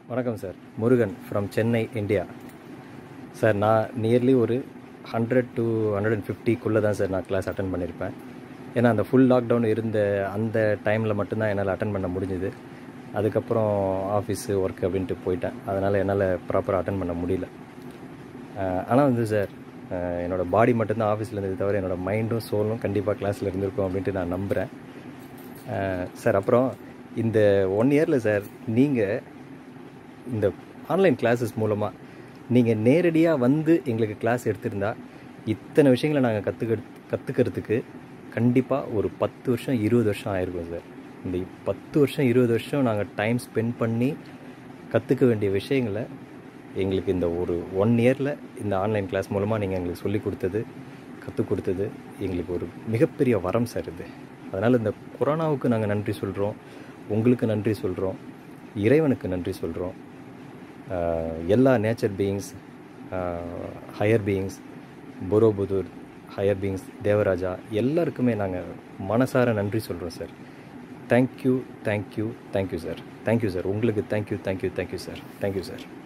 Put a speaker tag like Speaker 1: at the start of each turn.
Speaker 1: வணக்கம் sir Murugan from Chennai India sir நான் nearly ஒரு ஹண்ட்ரட் டு ஹண்ட்ரட் அண்ட் ஃபிஃப்டிக்குள்ளே தான் சார் நான் கிளாஸ் அட்டன் பண்ணியிருப்பேன் ஏன்னா அந்த ஃபுல் லாக்டவுன் இருந்த அந்த டைமில் மட்டும்தான் என்னால் அட்டன் பண்ண முடிஞ்சுது அதுக்கப்புறம் ஆஃபீஸு ஒர்க் அப்படின்ட்டு போயிட்டேன் அதனால் என்னால் ப்ராப்பராக அட்டன் பண்ண முடியல ஆனால் வந்து சார் அஹ், என்னோட பாடி மட்டும்தான் ஆஃபீஸில் இருந்தது தவிர என்னோட மைண்டும் சோலும் கண்டிப்பாக கிளாஸில் இருந்திருக்கும் அப்படின்ட்டு நான் நம்புகிறேன் சார் அப்புறம் இந்த ஒன் இயரில் சார் நீங்கள் இந்த ஆன்லைன் கிளாஸஸ் மூலமாக நீங்கள் நேரடியாக வந்து எங்களுக்கு கிளாஸ் எடுத்திருந்தா இத்தனை விஷயங்களை நாங்கள் கற்றுக்க கற்றுக்கிறதுக்கு கண்டிப்பாக ஒரு பத்து வருஷம் இருபது வருஷம் ஆயிருக்கும் சார் இந்த பத்து வருஷம் இருபது வருஷம் நாங்கள் டைம் ஸ்பெண்ட் பண்ணி கற்றுக்க வேண்டிய விஷயங்களை எங்களுக்கு இந்த ஒரு ஒன் இயரில் இந்த ஆன்லைன் கிளாஸ் மூலமாக நீங்கள் எங்களுக்கு சொல்லிக் கொடுத்தது கற்றுக் கொடுத்தது எங்களுக்கு ஒரு மிகப்பெரிய வரம் சார் இது அதனால் இந்த கொரோனாவுக்கு நாங்கள் நன்றி சொல்கிறோம் உங்களுக்கு நன்றி சொல்கிறோம் இறைவனுக்கு நன்றி சொல்கிறோம் எல்லா nature beings higher beings Borobudur higher beings Devaraja எல்லாருக்குமே நாங்கள் மனசார நன்றி சொல்கிறோம் sir thank you thank you thank you sir thank you sir உங்களுக்கு thank you thank you thank you sir thank you sir